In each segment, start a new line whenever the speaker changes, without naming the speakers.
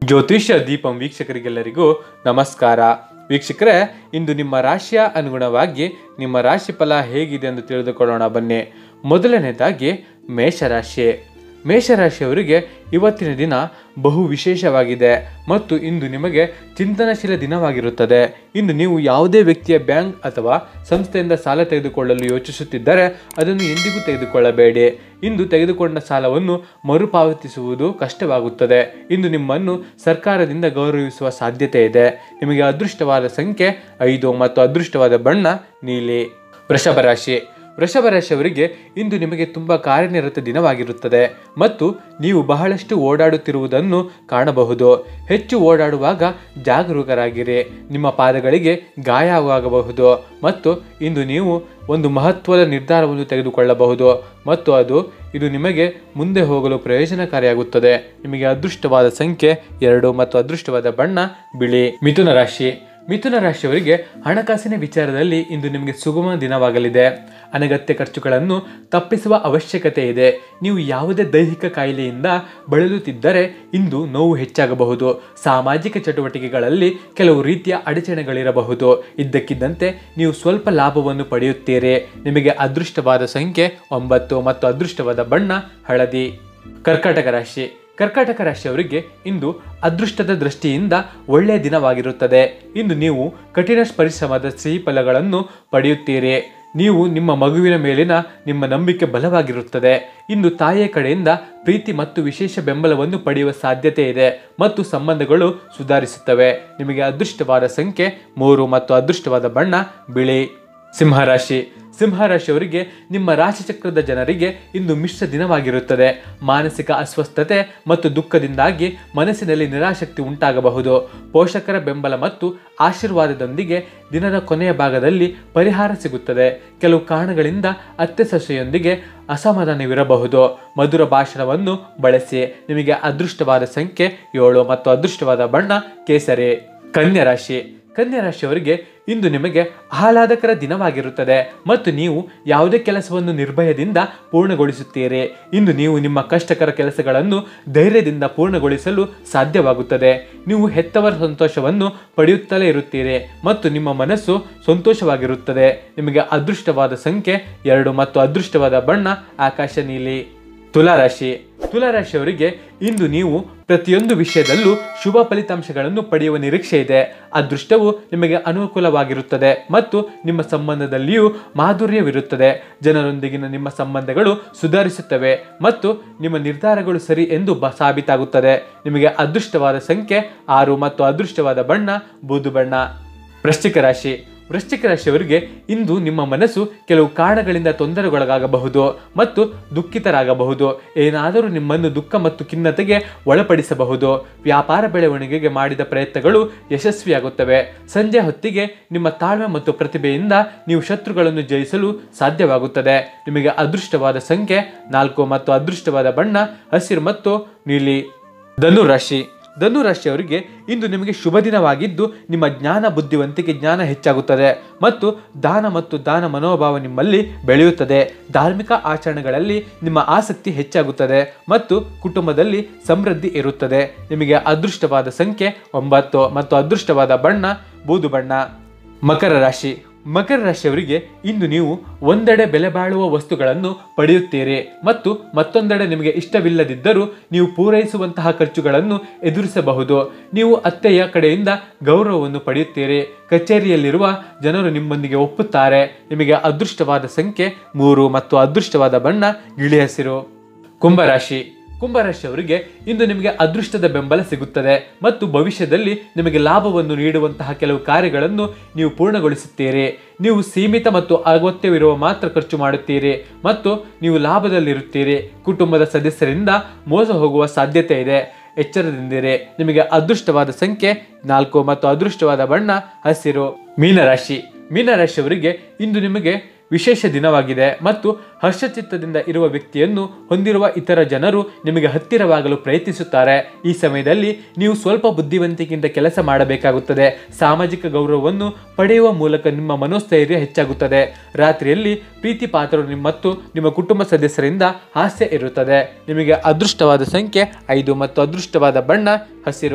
ಜ್ಯೋತಿಷ್ಯ ದೀಪಂ ವೀಕ್ಷಕರಿಗೆಲ್ಲರಿಗೂ ನಮಸ್ಕಾರ ವೀಕ್ಷಕರೇ ಇಂದು ನಿಮ್ಮ ರಾಶಿಯ ಅನುಗುಣವಾಗಿ ನಿಮ್ಮ ರಾಶಿ ಫಲ ಹೇಗಿದೆ ಎಂದು ತಿಳಿದುಕೊಳ್ಳೋಣ ಬನ್ನಿ ಮೊದಲನೇದಾಗಿ ಮೇಷರಾಶಿ ಮೇಷರಾಶಿಯವರಿಗೆ ಇವತ್ತಿನ ದಿನ ಬಹು ವಿಶೇಷವಾಗಿದೆ ಮತ್ತು ಇಂದು ನಿಮಗೆ ಚಿಂತನಶೀಲ ದಿನವಾಗಿರುತ್ತದೆ ಇಂದು ನೀವು ಯಾವುದೇ ವ್ಯಕ್ತಿಯ ಬ್ಯಾಂಕ್ ಅಥವಾ ಸಂಸ್ಥೆಯಿಂದ ಸಾಲ ತೆಗೆದುಕೊಳ್ಳಲು ಯೋಚಿಸುತ್ತಿದ್ದರೆ ಅದನ್ನು ಎಂದಿಗೂ ತೆಗೆದುಕೊಳ್ಳಬೇಡಿ ಇಂದು ತೆಗೆದುಕೊಂಡ ಸಾಲವನ್ನು ಮರುಪಾವತಿಸುವುದು ಕಷ್ಟವಾಗುತ್ತದೆ ಇಂದು ನಿಮ್ಮನ್ನು ಸರ್ಕಾರದಿಂದ ಗೌರವಿಸುವ ಸಾಧ್ಯತೆ ಇದೆ ನಿಮಗೆ ಅದೃಷ್ಟವಾದ ಸಂಖ್ಯೆ ಐದು ಮತ್ತು ಅದೃಷ್ಟವಾದ ಬಣ್ಣ ನೀಲಿ ವೃಷಭ ರಾಶಿ ವೃಷಭ ರಾಶಿಯವರಿಗೆ ಇಂದು ನಿಮಗೆ ತುಂಬ ಕಾರ್ಯನಿರತ ದಿನವಾಗಿರುತ್ತದೆ ಮತ್ತು ನೀವು ಬಹಳಷ್ಟು ಓಡಾಡುತ್ತಿರುವುದನ್ನು ಕಾಣಬಹುದು ಹೆಚ್ಚು ಓಡಾಡುವಾಗ ಜಾಗರೂಕರಾಗಿರಿ ನಿಮ್ಮ ಪಾದಗಳಿಗೆ ಗಾಯವಾಗಬಹುದು ಮತ್ತು ಇಂದು ನೀವು ಒಂದು ಮಹತ್ವದ ನಿರ್ಧಾರವನ್ನು ತೆಗೆದುಕೊಳ್ಳಬಹುದು ಮತ್ತು ಅದು ಇದು ನಿಮಗೆ ಮುಂದೆ ಹೋಗಲು ಪ್ರಯೋಜನಕಾರಿಯಾಗುತ್ತದೆ ನಿಮಗೆ ಅದೃಷ್ಟವಾದ ಸಂಖ್ಯೆ ಎರಡು ಮತ್ತು ಅದೃಷ್ಟವಾದ ಬಣ್ಣ ಬಿಳಿ ಮಿಥುನ ರಾಶಿ ಮಿಥುನ ರಾಶಿಯವರಿಗೆ ಹಣಕಾಸಿನ ವಿಚಾರದಲ್ಲಿ ಇಂದು ನಿಮಗೆ ಸುಗಮ ದಿನವಾಗಲಿದೆ ಅನಗತ್ಯ ಖರ್ಚುಗಳನ್ನು ತಪ್ಪಿಸುವ ಅವಶ್ಯಕತೆ ಇದೆ ನೀವು ಯಾವುದೇ ದೈಹಿಕ ಕಾಯಿಲೆಯಿಂದ ಬಳಲುತ್ತಿದ್ದರೆ ಇಂದು ನೋವು ಹೆಚ್ಚಾಗಬಹುದು ಸಾಮಾಜಿಕ ಚಟುವಟಿಕೆಗಳಲ್ಲಿ ಕೆಲವು ರೀತಿಯ ಅಡಚಣೆಗಳಿರಬಹುದು ಇದ್ದಕ್ಕಿದ್ದಂತೆ ನೀವು ಸ್ವಲ್ಪ ಲಾಭವನ್ನು ಪಡೆಯುತ್ತೀರಿ ನಿಮಗೆ ಅದೃಷ್ಟವಾದ ಸಂಖ್ಯೆ ಒಂಬತ್ತು ಮತ್ತು ಅದೃಷ್ಟವಾದ ಬಣ್ಣ ಹಳದಿ ಕರ್ಕಾಟಕ ರಾಶಿ ಕರ್ಕಾಟಕ ರಾಶಿಯವರಿಗೆ ಇಂದು ಅದೃಷ್ಟದ ದೃಷ್ಟಿಯಿಂದ ಒಳ್ಳೆಯ ದಿನವಾಗಿರುತ್ತದೆ ಇಂದು ನೀವು ಕಠಿಣ ಪರಿಶ್ರಮದ ಸಿಹಿ ಫಲಗಳನ್ನು ಪಡೆಯುತ್ತೀರಿ ನೀವು ನಿಮ್ಮ ಮಗುವಿನ ಮೇಲಿನ ನಿಮ್ಮ ನಂಬಿಕೆ ಬಲವಾಗಿರುತ್ತದೆ ಇಂದು ತಾಯಿಯ ಕಡೆಯಿಂದ ಪ್ರೀತಿ ಮತ್ತು ವಿಶೇಷ ಬೆಂಬಲವನ್ನು ಪಡೆಯುವ ಸಾಧ್ಯತೆ ಇದೆ ಮತ್ತು ಸಂಬಂಧಗಳು ಸುಧಾರಿಸುತ್ತವೆ ನಿಮಗೆ ಅದೃಷ್ಟವಾದ ಸಂಖ್ಯೆ ಮೂರು ಮತ್ತು ಅದೃಷ್ಟವಾದ ಬಣ್ಣ ಬಿಳಿ ಸಿಂಹರಾಶಿ ಸಿಂಹರಾಶಿಯವರಿಗೆ ನಿಮ್ಮ ರಾಶಿಚಕ್ರದ ಜನರಿಗೆ ಇಂದು ಮಿಶ್ರ ದಿನವಾಗಿರುತ್ತದೆ ಮಾನಸಿಕ ಅಸ್ವಸ್ಥತೆ ಮತ್ತು ದುಃಖದಿಂದಾಗಿ ಮನಸ್ಸಿನಲ್ಲಿ ನಿರಾಸಕ್ತಿ ಉಂಟಾಗಬಹುದು ಪೋಷಕರ ಬೆಂಬಲ ಮತ್ತು ಆಶೀರ್ವಾದದೊಂದಿಗೆ ದಿನದ ಕೊನೆಯ ಭಾಗದಲ್ಲಿ ಪರಿಹಾರ ಸಿಗುತ್ತದೆ ಕೆಲವು ಕಾರಣಗಳಿಂದ ಅತ್ತೆ ಸೊಸೆಯೊಂದಿಗೆ ಅಸಮಾಧಾನವಿರಬಹುದು ಮಧುರ ಭಾಷಣವನ್ನು ಬಳಸಿ ನಿಮಗೆ ಅದೃಷ್ಟವಾದ ಸಂಖ್ಯೆ ಏಳು ಮತ್ತು ಅದೃಷ್ಟವಾದ ಬಣ್ಣ ಕೇಸರಿ ಕನ್ಯಾ ರಾಶಿ ಕನ್ಯಾ ರಾಶಿಯವರಿಗೆ ಇಂದು ನಿಮಗೆ ಆಹ್ಲಾದಕರ ದಿನವಾಗಿರುತ್ತದೆ ಮತ್ತು ನೀವು ಯಾವುದೇ ಕೆಲಸವನ್ನು ನಿರ್ಭಯದಿಂದ ಪೂರ್ಣಗೊಳಿಸುತ್ತೀರಿ ಇಂದು ನೀವು ನಿಮ್ಮ ಕಷ್ಟಕರ ಕೆಲಸಗಳನ್ನು ಧೈರ್ಯದಿಂದ ಪೂರ್ಣಗೊಳಿಸಲು ಸಾಧ್ಯವಾಗುತ್ತದೆ ನೀವು ಹೆತ್ತವರ ಸಂತೋಷವನ್ನು ಪಡೆಯುತ್ತಲೇ ಇರುತ್ತೀರಿ ಮತ್ತು ನಿಮ್ಮ ಮನಸ್ಸು ಸಂತೋಷವಾಗಿರುತ್ತದೆ ನಿಮಗೆ ಅದೃಷ್ಟವಾದ ಸಂಖ್ಯೆ ಎರಡು ಮತ್ತು ಅದೃಷ್ಟವಾದ ಬಣ್ಣ ಆಕಾಶ ನೀಲಿ ತುಲಾರಾಶಿ ತುಲಾರಾಶಿಯವರಿಗೆ ಇಂದು ನೀವು ಪ್ರತಿಯೊಂದು ವಿಷಯದಲ್ಲೂ ಶುಭ ಫಲಿತಾಂಶಗಳನ್ನು ಪಡೆಯುವ ನಿರೀಕ್ಷೆ ಇದೆ ಅದೃಷ್ಟವು ನಿಮಗೆ ಅನುಕೂಲವಾಗಿರುತ್ತದೆ ಮತ್ತು ನಿಮ್ಮ ಸಂಬಂಧದಲ್ಲಿಯೂ ಮಾಧುರ್ಯವಿರುತ್ತದೆ ಜನರೊಂದಿಗಿನ ನಿಮ್ಮ ಸಂಬಂಧಗಳು ಸುಧಾರಿಸುತ್ತವೆ ಮತ್ತು ನಿಮ್ಮ ನಿರ್ಧಾರಗಳು ಸರಿ ಎಂದು ಬ ಸಾಬೀತಾಗುತ್ತದೆ ನಿಮಗೆ ಅದೃಷ್ಟವಾದ ಸಂಖ್ಯೆ ಆರು ಮತ್ತು ಅದೃಷ್ಟವಾದ ಬಣ್ಣ ಬೂದು ಬಣ್ಣ ವೃಶ್ಚಿಕ ರಾಶಿ ವೃಶ್ಚಿಕ ರಾಶಿಯವರಿಗೆ ಇಂದು ನಿಮ್ಮ ಮನಸ್ಸು ಕೆಲವು ಕಾರಣಗಳಿಂದ ತೊಂದರೆಗೊಳಗಾಗಬಹುದು ಮತ್ತು ದುಃಖಿತರಾಗಬಹುದು ಏನಾದರೂ ನಿಮ್ಮನ್ನು ದುಃಖ ಮತ್ತು ಖಿನ್ನತೆಗೆ ಒಳಪಡಿಸಬಹುದು ವ್ಯಾಪಾರ ಬೆಳವಣಿಗೆಗೆ ಮಾಡಿದ ಪ್ರಯತ್ನಗಳು ಯಶಸ್ವಿಯಾಗುತ್ತವೆ ಸಂಜೆ ಹೊತ್ತಿಗೆ ನಿಮ್ಮ ತಾಳ್ಮೆ ಮತ್ತು ಪ್ರತಿಭೆಯಿಂದ ನೀವು ಶತ್ರುಗಳನ್ನು ಜಯಿಸಲು ಸಾಧ್ಯವಾಗುತ್ತದೆ ನಿಮಗೆ ಅದೃಷ್ಟವಾದ ಸಂಖ್ಯೆ ನಾಲ್ಕು ಮತ್ತು ಅದೃಷ್ಟವಾದ ಬಣ್ಣ ಹಸಿರು ಮತ್ತು ನೀಲಿ ಧನುರಾಶಿ ಧನುರಾಶಿಯವರಿಗೆ ಇಂದು ನಿಮಗೆ ಶುಭ ದಿನವಾಗಿದ್ದು ನಿಮ್ಮ ಜ್ಞಾನ ಬುದ್ಧಿವಂತಿಕೆ ಜ್ಞಾನ ಹೆಚ್ಚಾಗುತ್ತದೆ ಮತ್ತು ದಾನ ಮತ್ತು ದಾನ ಮನೋಭಾವ ನಿಮ್ಮಲ್ಲಿ ಬೆಳೆಯುತ್ತದೆ ಧಾರ್ಮಿಕ ಆಚರಣೆಗಳಲ್ಲಿ ನಿಮ್ಮ ಆಸಕ್ತಿ ಹೆಚ್ಚಾಗುತ್ತದೆ ಮತ್ತು ಕುಟುಂಬದಲ್ಲಿ ಸಮೃದ್ಧಿ ಇರುತ್ತದೆ ನಿಮಗೆ ಅದೃಷ್ಟವಾದ ಸಂಖ್ಯೆ ಒಂಬತ್ತು ಮತ್ತು ಅದೃಷ್ಟವಾದ ಬಣ್ಣ ಬೂದು ಬಣ್ಣ ಮಕರ ರಾಶಿ ಮಕರ ರಾಶಿಯವರಿಗೆ ಇಂದು ನೀವು ಒಂದೆಡೆ ಬೆಲೆ ಬಾಳುವ ವಸ್ತುಗಳನ್ನು ಪಡೆಯುತ್ತೀರಿ ಮತ್ತು ಮತ್ತೊಂದೆಡೆ ನಿಮಗೆ ಇಷ್ಟವಿಲ್ಲದಿದ್ದರೂ ನೀವು ಪೂರೈಸುವಂತಹ ಖರ್ಚುಗಳನ್ನು ಎದುರಿಸಬಹುದು ನೀವು ಅತ್ತೆಯ ಕಡೆಯಿಂದ ಗೌರವವನ್ನು ಪಡೆಯುತ್ತೀರಿ ಕಚೇರಿಯಲ್ಲಿರುವ ಜನರು ನಿಮ್ಮೊಂದಿಗೆ ಒಪ್ಪುತ್ತಾರೆ ನಿಮಗೆ ಅದೃಷ್ಟವಾದ ಸಂಖ್ಯೆ ಮೂರು ಮತ್ತು ಅದೃಷ್ಟವಾದ ಬಣ್ಣ ಗಿಳಿ ಹಸಿರು ಕುಂಭರಾಶಿ ಕುಂಭರಾಶಿಯವರಿಗೆ ಇಂದು ನಿಮಗೆ ಅದೃಷ್ಟದ ಬೆಂಬಲ ಸಿಗುತ್ತದೆ ಮತ್ತು ಭವಿಷ್ಯದಲ್ಲಿ ನಿಮಗೆ ಲಾಭವನ್ನು ನೀಡುವಂತಹ ಕೆಲವು ಕಾರ್ಯಗಳನ್ನು ನೀವು ಪೂರ್ಣಗೊಳಿಸುತ್ತೀರಿ ನೀವು ಸೀಮಿತ ಮತ್ತು ಅಗತ್ಯವಿರುವ ಮಾತ್ರ ಖರ್ಚು ಮಾಡುತ್ತೀರಿ ಮತ್ತು ನೀವು ಲಾಭದಲ್ಲಿರುತ್ತೀರಿ ಕುಟುಂಬದ ಸದಸ್ಯರಿಂದ ಮೋಸ ಹೋಗುವ ಸಾಧ್ಯತೆ ಇದೆ ಎಚ್ಚರದಿಂದಿರಿ ನಿಮಗೆ ಅದೃಷ್ಟವಾದ ಸಂಖ್ಯೆ ನಾಲ್ಕು ಮತ್ತು ಅದೃಷ್ಟವಾದ ಬಣ್ಣ ಹಸಿರು ಮೀನರಾಶಿ ಮೀನರಾಶಿಯವರಿಗೆ ಇಂದು ನಿಮಗೆ ವಿಶೇಷ ದಿನವಾಗಿದೆ ಮತ್ತು ಹರ್ಷಚಿತ್ತದಿಂದ ಇರುವ ವ್ಯಕ್ತಿಯನ್ನು ಹೊಂದಿರುವ ಇತರ ಜನರು ನಿಮಗೆ ಹತ್ತಿರವಾಗಲು ಪ್ರಯತ್ನಿಸುತ್ತಾರೆ ಈ ಸಮಯದಲ್ಲಿ ನೀವು ಸ್ವಲ್ಪ ಬುದ್ಧಿವಂತಿಕೆಯಿಂದ ಕೆಲಸ ಮಾಡಬೇಕಾಗುತ್ತದೆ ಸಾಮಾಜಿಕ ಗೌರವವನ್ನು ಪಡೆಯುವ ಮೂಲಕ ನಿಮ್ಮ ಮನೋಸ್ಥೈರ್ಯ ಹೆಚ್ಚಾಗುತ್ತದೆ ರಾತ್ರಿಯಲ್ಲಿ ಪ್ರೀತಿ ಪಾತ್ರರು ನಿಮ್ಮ ಮತ್ತು ನಿಮ್ಮ ಕುಟುಂಬ ಸದಸ್ಯರಿಂದ ಹಾಸ್ಯ ಇರುತ್ತದೆ ನಿಮಗೆ ಅದೃಷ್ಟವಾದ ಸಂಖ್ಯೆ ಐದು ಮತ್ತು ಅದೃಷ್ಟವಾದ ಬಣ್ಣ ಹಸಿರು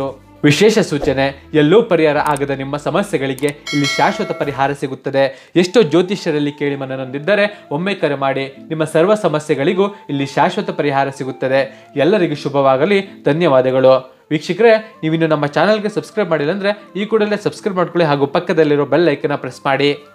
ವಿಶೇಷ ಸೂಚನೆ ಎಲ್ಲೂ ಪರಿಹಾರ ಆಗದ ನಿಮ್ಮ ಸಮಸ್ಯೆಗಳಿಗೆ ಇಲ್ಲಿ ಶಾಶ್ವತ ಪರಿಹಾರ ಸಿಗುತ್ತದೆ ಎಷ್ಟೋ ಜ್ಯೋತಿಷ್ಯರಲ್ಲಿ ಕೇಳಿ ಮನನೊಂದಿದ್ದರೆ ಒಮ್ಮೆ ಕರೆ ಮಾಡಿ ನಿಮ್ಮ ಸರ್ವ ಸಮಸ್ಯೆಗಳಿಗೂ ಇಲ್ಲಿ ಶಾಶ್ವತ ಪರಿಹಾರ ಸಿಗುತ್ತದೆ ಎಲ್ಲರಿಗೂ ಶುಭವಾಗಲಿ ಧನ್ಯವಾದಗಳು ವೀಕ್ಷಕರೇ ನೀವಿನ್ನು ನಮ್ಮ ಚಾನಲ್ಗೆ ಸಬ್ಸ್ಕ್ರೈಬ್ ಮಾಡಿಲ್ಲ ಅಂದ್ರೆ ಈ ಕೂಡಲೇ ಸಬ್ಸ್ಕ್ರೈಬ್ ಮಾಡ್ಕೊಳ್ಳಿ ಹಾಗೂ ಪಕ್ಕದಲ್ಲಿರೋ ಬೆಲ್ ಐಕನ್ನ ಪ್ರೆಸ್ ಮಾಡಿ